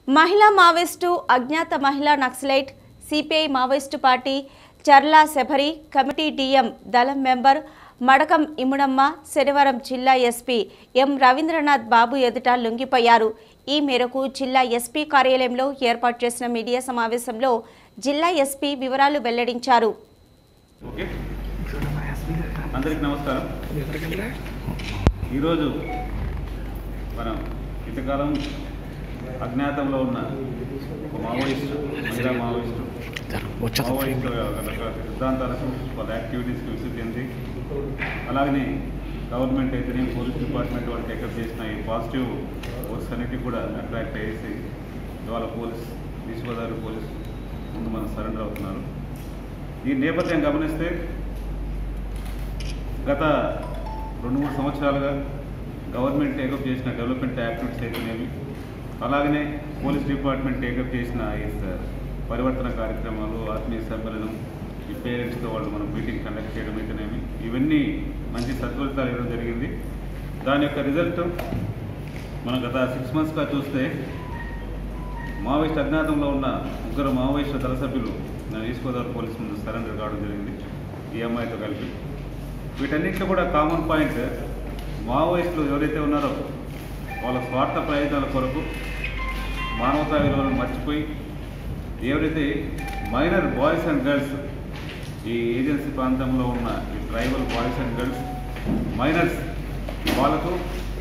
మహిళా మావోయిస్టు అజ్ఞాత మహిళా Naxalite CPI Maoist party Charla Sabari committee DM దళం మెంబర్ మడకం ఇముడమ్మ శనివారం జిల్లా ఎస్పీ ఎం రవీంద్రనాథ్ బాబు ఎదుట లొంగిపోయారు ఈ మేరకు జిల్లా ఎస్పీ కార్యాలయంలో ఏర్పాటు చేసిన మీడియా సమావేశంలో జిల్లా ఎస్పీ వివరాలు వెల్లడించారు ఓకే అందరికి నమస్కారం ఈరోజు మనం ఇంతకాలం అజ్ఞాతంలో ఉన్న ఒక మావోయిస్టు మహిళా మావోయిస్టు మావోయిస్టు రకరకాల సిద్ధాంతాలకు వాళ్ళ యాక్టివిటీస్కి విసిట్ చెంది అలాగనే గవర్నమెంట్ అయితేనే పోలీస్ డిపార్ట్మెంట్ వాళ్ళు టేకప్ చేసిన ఈ పాజిటివ్ వర్క్స్ అన్నిటికీ కూడా అట్రాక్ట్ అయ్యేసి ఇవాళ పోలీస్ ఈస్ట్ గోదావరి పోలీస్ ముందు మనం సరెండర్ అవుతున్నారు ఈ నేపథ్యం గమనిస్తే గత రెండు మూడు సంవత్సరాలుగా గవర్నమెంట్ టేకప్ చేసిన డెవలప్మెంట్ యాక్టివిటీస్ అయితేనేవి అలాగనే పోలీస్ డిపార్ట్మెంట్ టేకప్ చేసిన ఈ స- పరివర్తన కార్యక్రమాలు ఆత్మీయ సభ్యులను ఈ పేరెంట్స్తో వాళ్ళు మనం మీటింగ్ కండక్ట్ చేయడం అయితేనేమి ఇవన్నీ మంచి సత్ఫలితాలు ఇవ్వడం జరిగింది దాని యొక్క రిజల్ట్ మనం గత సిక్స్ మంత్స్గా చూస్తే మావోయిస్ట్ అజ్ఞాతంలో ఉన్న ముగ్గురు మావోయిస్టు దళ సభ్యులు నేను ఈస్ట్ గోదావరి పోలీస్ ముందు సరెండర్ కావడం జరిగింది ఈ అమ్మాయితో కలిపి వీటన్నిటిలో కూడా కామన్ పాయింట్ మావోయిస్టులు ఎవరైతే ఉన్నారో వాళ్ళ స్వార్థ ప్రయోజనాల కొరకు మానవతా విలువలను మర్చిపోయి ఎవరైతే మైనర్ బాయ్స్ అండ్ గర్ల్స్ ఈ ఏజెన్సీ ప్రాంతంలో ఉన్న ఈ tribal boys and girls minors వాళ్ళకు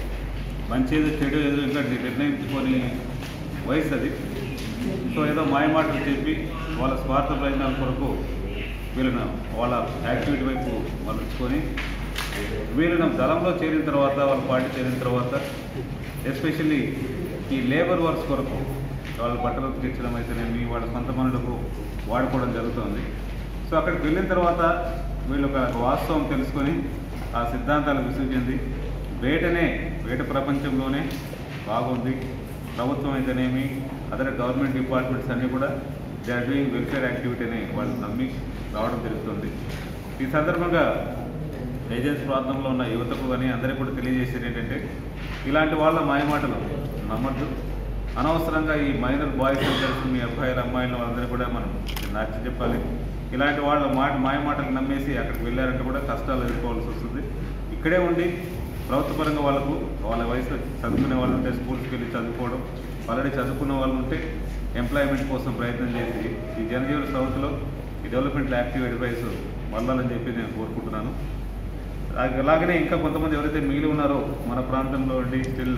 మంచి ఏదో చెడు ఏదో ఇంకా నిర్ణయించుకొని వయసు అది సో ఏదో మాయమాటలు చెప్పి వాళ్ళ స్వార్థ ప్రయోజనాల కొరకు వీళ్ళను వాళ్ళ యాక్టివిటీ వైపు మలుచుకొని వీళ్ళను దళంలో చేరిన తర్వాత వాళ్ళ పార్టీ చేరిన తర్వాత ఎస్పెషల్లీ ఈ లేబర్ వర్క్స్ కొరకు వాళ్ళ బట్టలు ఉతికించడం అయితేనేమి వాళ్ళ సొంత పనులకు వాడుకోవడం జరుగుతుంది సో అక్కడికి వెళ్ళిన తర్వాత వీళ్ళు ఒక వాస్తవం తెలుసుకొని ఆ సిద్ధాంతాలు విసిగింది వేటనే వేట ప్రపంచంలోనే బాగుంది ప్రభుత్వం అయితేనేమి అదర్ గవర్నమెంట్ డిపార్ట్మెంట్స్ అన్నీ కూడా they are doing welfare activity అని వాళ్ళు నమ్మి రావడం జరుగుతుంది ఈ సందర్భంగా ఏజెన్సీ ప్రాంతంలో ఉన్న యువతకు కానీ అందరికీ కూడా తెలియజేసేది ఏంటంటే ఇలాంటి వాళ్ళ మాయమాటలు నమ్మద్దు అనవసరంగా ఈ మైనర్ బాయ్స్ కలిసి మీ అబ్బాయిల అమ్మాయిలు వాళ్ళందరూ కూడా మనం నచ్చ చెప్పాలి ఇలాంటి వాళ్ళ మాట మాయమాటలు నమ్మేసి అక్కడికి వెళ్ళారంటే కూడా కష్టాలు ఎదుర్కోవాల్సి వస్తుంది ఇక్కడే ఉండి ప్రభుత్వ పరంగా వాళ్ళకు వాళ్ళ వయసు చదువుకునే వాళ్ళు ఉంటే స్కూల్స్కి వెళ్ళి చదువుకోవడం ఆల్రెడీ చదువుకున్న వాళ్ళు ఉంటే ఎంప్లాయ్మెంట్ కోసం ప్రయత్నం చేసి ఈ జనజీవన సౌత్లో ఈ డెవలప్మెంట్ యాక్టివ్ అడ్వైస్ మళ్ళాలని చెప్పి నేను కోరుకుంటున్నాను అలాగే- అలాగనే ఇంకా కొంతమంది ఎవరైతే మిగిలి ఉన్నారో మన ప్రాంతంలో ఉండి స్టిల్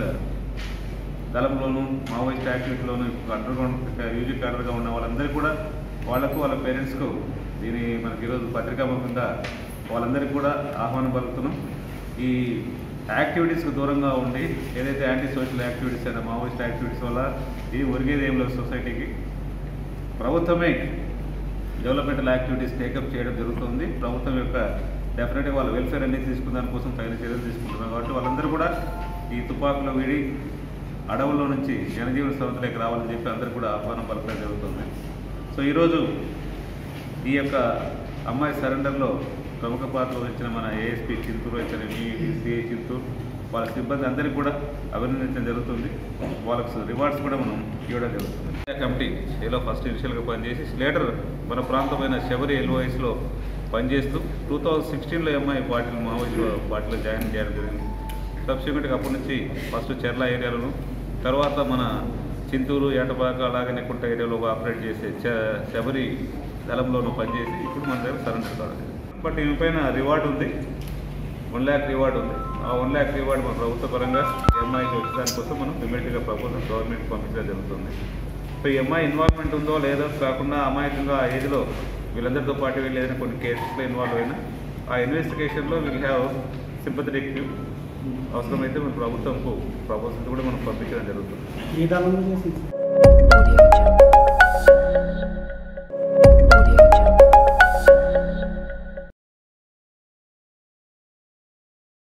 దళంలోను మావోయిస్ట్ యాక్టివిటీలోను అండర్గ్రౌండ్ యూజీ క్యాడర్గా ఉన్న వాళ్ళందరికీ కూడా వాళ్ళకు వాళ్ళ పేరెంట్స్కు దీని మనకి ఈరోజు పత్రికాముఖంగా వాళ్ళందరికీ కూడా ఆహ్వానం పలుకుతున్నాం ఈ యాక్టివిటీస్కి దూరంగా ఉండి ఏదైతే యాంటీ సోషల్ యాక్టివిటీస్ అయినా మావోయిస్ట్ యాక్టివిటీస్ వల్ల ఇది ఒరిగేది ఏం లేదు సొసైటీకి ప్రభుత్వమే డెవలప్మెంటల్ యాక్టివిటీస్ టేకప్ చేయడం జరుగుతుంది ప్రభుత్వం యొక్క డెఫినెట్గా వాళ్ళ వెల్ఫేర్ అనేది తీసుకున్న దానికోసం తగిన చర్యలు తీసుకుంటున్నారు కాబట్టి వాళ్ళందరూ కూడా ఈ తుపాకులు వీడి అడవుల్లో నుంచి జనజీవన సంస్థలోకి రావాలని చెప్పి అందరూ కూడా ఆహ్వానం పలకడం జరుగుతుంది సో ఈరోజు ఈ యొక్క అమ్మాయి సరెండర్లో ప్రముఖ పాత్ర వహించిన మన ఏఎస్పీ చింతూరు అయితే సిఐ చింతూరు వాళ్ళ సిబ్బంది అందరికీ కూడా అభినందించడం జరుగుతుంది వాళ్ళకు రివార్డ్స్ కూడా మనం ఇవ్వడం జరుగుతుంది కమిటీ ఏలో ఫస్ట్ ఇనిషియల్గా పనిచేసి లేటర్ మన ప్రాంతమైన శబరి ఎల్ఓఎస్లో పనిచేస్తూ టూ థౌజండ్ సిక్స్టీన్లో ఎంఐ పార్టీలు మావోయిస్టు పార్టీలో జాయిన్ చేయడం జరిగింది సబ్సిక్వెంట్గా అప్పటి నుంచి ఫస్ట్ చెర్ల ఏరియాలోను తర్వాత మన చింతూరు ఏటపాక అలాగనే కుంట ఏరియాలో ఆపరేట్ చేసే చ- శబరి దళంలోనూ పనిచేసి ఇప్పుడు మన దగ్గర సరెండర్ కావడం జరిగింది. బట్ దీనిపైన రివార్డ్ ఉంది వన్ ల్యాక్ రివార్డ్ ఉంది ఆ వన్ ల్యాక్ రివార్డ్ మన ప్రభుత్వ పరంగా ఎంఐకి వచ్చే దానికోసం మనం ఇమీడియట్గా ప్రపోజల్ గవర్నమెంట్ పంపించడం జరుగుతుంది సో ఈ ఎంఐ ఇన్వాల్వ్మెంట్ ఉందో లేదో కాకుండా అమాయకంగా ఆ ఏజ్లో వీళ్ళందరితో పాటు వీళ్ళు ఏదైనా కొన్ని కేసెస్లో ఇన్వాల్వ్ అయినా ఆ ఇన్వెస్టిగేషన్లో విల్ హ్యావ్ సింపథెటిక్ వ్యూ అవసరమైతే మన ప్రభుత్వంకు ప్రపోజల్స్ కూడా మనం పంపించడం జరుగుతుంది ఈ దళంలో చేసింది Audio Jungle.